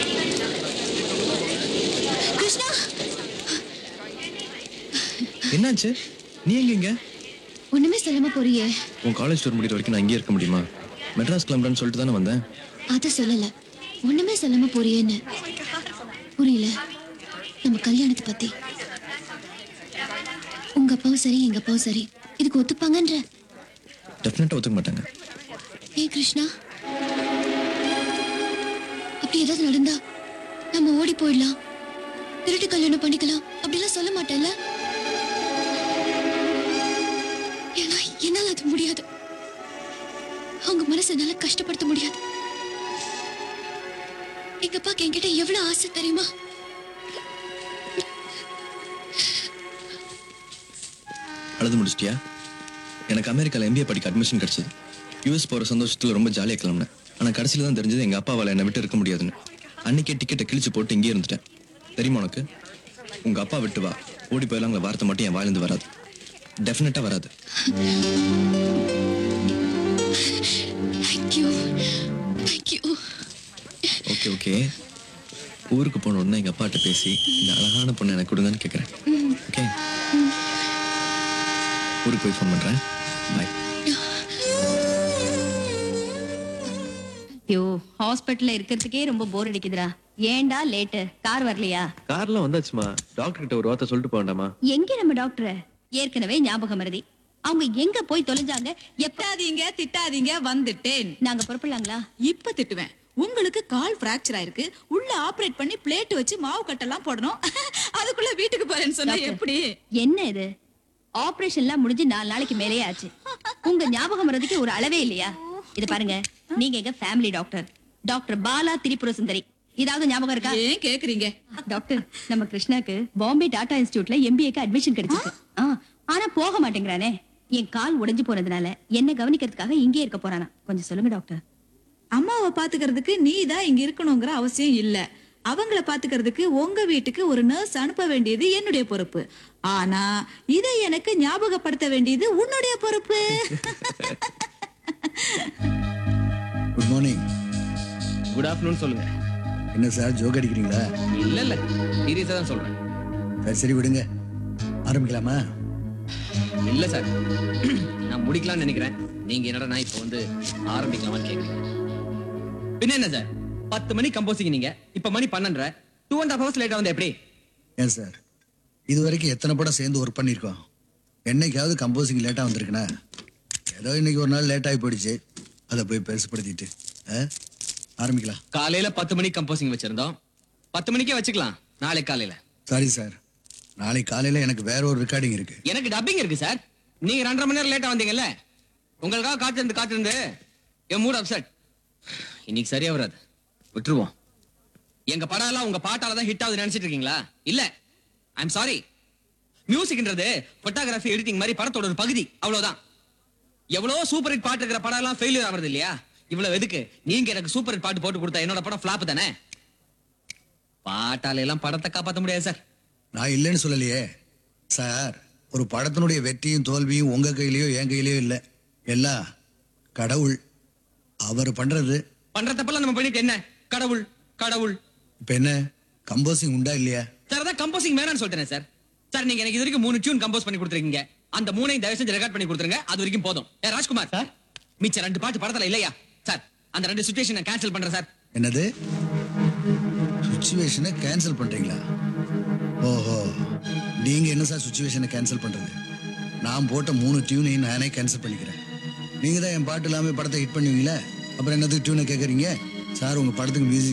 கிருஷ்ணா என்னாச்சு நீ எங்க இங்க ஒண்ணுமே சொல்லாம போறியே உன் காலேஜ் டூர் முடிகிற வரைக்கும் நான் இங்கே இருக்க முடியுமா மெட்ராஸ் கிளம்புறேன்னு சொல்லிட்டு தானே வந்தேன் அத சொல்லல ஒண்ணுமே சொல்லாம போறியேன்னு புரியல நம்ம கல்யாணத்தை பத்தி உங்க அப்பாவும் சரி எங்க அப்பாவும் சரி இதுக்கு ஒத்துப்பாங்கன்ற டெஃபினட்டாக ஒத்துக்க மாட்டாங்க ஏய் கிருஷ்ணா அப்படி ஏதாவது நடந்தா நம்ம ஓடி போயிடலாம் திருட்டு கல்யாணம் பண்ணிக்கலாம் அப்படிலாம் சொல்ல மாட்டேன்ல ஏன்னா என்னால அது முடியாது அவங்க மனசை என்னால கஷ்டப்படுத்த முடியாது எங்க அப்பாக்கு என்கிட்ட எவ்வளவு ஆசை தெரியுமா அழுது முடிச்சிட்டியா எனக்கு அமெரிக்காவில் எம்பிஏ படிக்க அட்மிஷன் கிடைச்சது யூஎஸ் போகிற சந்தோஷத்தில் ரொம்ப ஜாலியாக கிளம்புனேன் ஆனால் கடைசியில் தான் தெரிஞ்சது எங்கள் அப்பாவால் என்னை விட்டு இருக்க முடியாதுன்னு அன்னைக்கே டிக்கெட்டை கிழிச்சு போட்டு இங்கேயே இருந்துட்டேன் தெரியுமா உனக்கு உங்கள் அப்பா விட்டு வா ஓடி போயிடலாங்கிற வார்த்தை மட்டும் என் வாயிலிருந்து வராது டெஃபினட்டாக வராது தேங்க்யூ தேங்க்யூ ஓகே ஓகே ஊருக்கு போன உடனே எங்கள் அப்பாட்ட பேசி இந்த அழகான பொண்ணை எனக்கு கொடுங்கன்னு கேட்குறேன் ஓகே ஊருக்கு போய் ஃபோன் பண்ணுறேன் பாய் ஐயோ ஹாஸ்பிட்டல்ல இருக்கிறதுக்கே ரொம்ப போர் அடிக்குதுடா ஏன்டா லேட்டு கார் வரலையா கார்லாம் வந்தாச்சுமா டாக்டர் கிட்ட ஒரு வார்த்தை சொல்லிட்டு போக வேண்டாமா எங்க நம்ம டாக்டர் ஏற்கனவே ஞாபகம் மருதி அவங்க எங்க போய் தொலைஞ்சாங்க எப்ப திட்டாதீங்க திட்டாதீங்க வந்துட்டேன் நாங்க பொறுப்பிடலாங்களா இப்ப திட்டுவேன் உங்களுக்கு கால் பிராக்சர் ஆயிருக்கு உள்ள ஆபரேட் பண்ணி பிளேட் வச்சு மாவு கட்டெல்லாம் போடணும் அதுக்குள்ள வீட்டுக்கு போறேன்னு சொன்னா டாக்டர், எப்படி என்ன இது ஆபரேஷன்லாம் முடிஞ்சு நாலு நாளைக்கு மேலேயே ஆச்சு உங்க ஞாபகம் மறதிக்கு ஒரு அளவே இல்லையா இது பாருங்க நீங்க எங்க family doctor doctor Bala Tripura Sundari இதாவது ஞாபகம் இருக்கா ஏன் கேக்குறீங்க டாக்டர் நம்ம கிருஷ்ணாக்கு பாம்பே டாடா இன்ஸ்டிடியூட்ல எம்பிஏக்கு அட்மிஷன் கிடைச்சிருக்கு ஆ, ஆனா போக மாட்டேங்கிறானே என் கால் உடைஞ்சு போனதுனால என்ன கவனிக்கிறதுக்காக இங்கே இருக்க போறானா கொஞ்சம் சொல்லுங்க டாக்டர் அம்மாவை பாத்துக்கிறதுக்கு நீ தான் இங்க இருக்கணுங்கிற அவசியம் இல்ல அவங்கள பாத்துக்கிறதுக்கு உங்க வீட்டுக்கு ஒரு நர்ஸ் அனுப்ப வேண்டியது என்னுடைய பொறுப்பு ஆனா இதை எனக்கு ஞாபகப்படுத்த வேண்டியது உன்னுடைய பொறுப்பு குட் மார்னிங் குட் ஆஃப்டர்நூன் சொல்லுங்க என்ன சார் ஜோக் அடிக்கிறீங்களா இல்ல இல்ல சீரியஸா தான் சொல்றேன் சரி சரி விடுங்க ஆரம்பிக்கலாமா இல்ல சார் நான் முடிக்கலாம்னு நினைக்கிறேன் நீங்க என்னடா நான் இப்போ வந்து ஆரம்பிக்கலாமான்னு கேக்குறீங்க பின்ன என்ன சார் பத்து மணி கம்போசிங் நீங்க இப்ப மணி பன்னெண்டரை டூ அண்ட் ஹாஃப் ஹவர்ஸ் லேட்டா வந்து எப்படி ஏன் சார் இது வரைக்கும் எத்தனை படம் சேர்ந்து ஒர்க் பண்ணியிருக்கோம் என்னைக்காவது கம்போசிங் லேட்டாக வந்திருக்குண்ணா ஏதோ இன்னைக்கு ஒரு நாள் லேட் ஆகி போயிடுச்சு அதை போய் பெருசுப்படுத்திட்டு ஆ? ஆரம்பிக்கலாம் காலையில பத்து மணிக்கு கம்போசிங் வச்சிருந்தோம் பத்து மணிக்கே வச்சுக்கலாம் நாளை காலையில சாரி சார் நாளைக்கு காலையில் எனக்கு வேற ஒரு ரெக்கார்டிங் இருக்கு எனக்கு டப்பிங் இருக்கு சார் நீங்க ரெண்டரை மணி நேரம் லேட்டா வந்தீங்கல்ல உங்களுக்காக காத்திருந்து காத்திருந்து என் மூட் அப்செட் இன்னைக்கு சரியா வராது விட்டுருவோம் எங்க படம் எல்லாம் உங்க பாட்டால தான் ஹிட் ஆகுது நினைச்சிட்டு இருக்கீங்களா இல்ல ஐம் சாரி மியூசிக்ன்றது போட்டோகிராஃபி எடிட்டிங் மாதிரி படத்தோட ஒரு பகுதி அவ்வளவுதான் எவ்வளவு சூப்பர் ஹிட் பாட்டு இருக்கிற படம் எல்லாம் ஃபெயிலியர் ஆகுறது இல்லையா இவ்வளவு எதுக்கு நீங்க எனக்கு சூப்பர் ஹிட் பாட்டு போட்டு கொடுத்தா என்னோட படம் ஃபிளாப் தானே பாட்டால எல்லாம் படத்தை காப்பாத்த முடியாது சார் நான் இல்லைன்னு சொல்லலையே சார் ஒரு படத்தினுடைய வெற்றியும் தோல்வியும் உங்க கையிலயோ என் கையிலயோ இல்லை எல்லாம் கடவுள் அவர் பண்றது பண்ற தப்பெல்லாம் நம்ம பண்ணிட்டு என்ன கடவுள் கடவுள் இப்ப என்ன கம்போசிங் உண்டா இல்லையா சார் அதான் கம்போசிங் வேணாம்னு சொல்லிட்டேன் சார் சார் நீங்க எனக்கு இது வரைக்கும் மூணு டியூன் கம்போஸ் பண்ணி கொடுத்துருக்கீங்க அந்த மூணையும் தயவு செஞ்சு ரெக்கார்ட் பண்ணி கொடுத்துருங்க அது வரைக்கும் போதும் ஏ ராஜ்குமார் சார் மிச்ச ரெண்டு பாட்டு படத்துல இல்லையா சார் அந்த ரெண்டு சுச்சுவேஷன் கேன்சல் பண்றேன் சார் என்னது சுச்சுவேஷனை கேன்சல் பண்றீங்களா ஓஹோ நீங்க என்ன சார் சுச்சுவேஷனை கேன்சல் பண்றது நான் போட்ட மூணு டியூனையும் நானே கேன்சல் பண்ணிக்கிறேன் நீங்க தான் என் பாட்டு இல்லாம படத்தை ஹிட் பண்ணுவீங்களே அப்புறம் என்னதுக்கு டியூனை கேட்குறீங்க சார் உங்க படத்துக்கு மியூசிக்